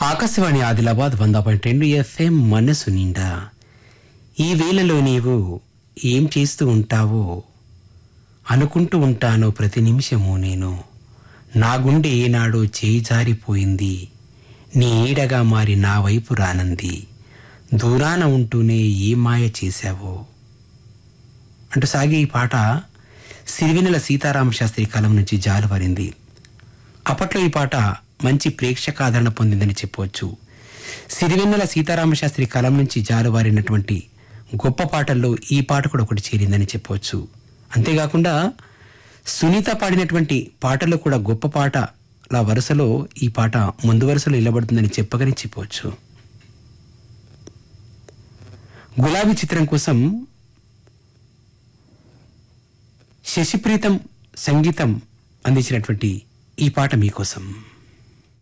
ఆకాశవాణి ఆదిలాబాద్ వంద పాయింట్ రెండు ఎఫ్ఎం మనసు నిండా ఈ వేళలో నీవు ఏం చేస్తూ ఉంటావో అనుకుంటూ ఉంటాను ప్రతి నిమిషము నేను నా గుండె ఏనాడో చేయి జారిపోయింది నీ ఈడగా మారి నా వైపు రానంది దూరాన ఉంటూనే ఏ మాయ చేశావో అంటూ సాగే ఈ పాట సిరివెన్నెల సీతారామ శాస్త్రి కాలం నుంచి జాలువారింది అప్పట్లో ఈ పాట మంచి ప్రేక్షకాదరణ పొందిందని చెప్పవచ్చు సిరివెన్నెల సీతారామ శాస్త్రి కాలం నుంచి జాలువారినటువంటి గొప్ప పాటల్లో ఈ పాట కూడా ఒకటి చేరిందని చెప్పవచ్చు అంతేకాకుండా సునీత పాడినటువంటి పాటల్లో కూడా గొప్ప పాటల వరుసలో ఈ పాట ముందు వరుసలో నిలబడుతుందని చెప్పగని చెప్పవచ్చు గులాబీ చిత్రం కోసం శశిప్రీతం సంగీతం అందించినటువంటి ఈ పాట మీకోసం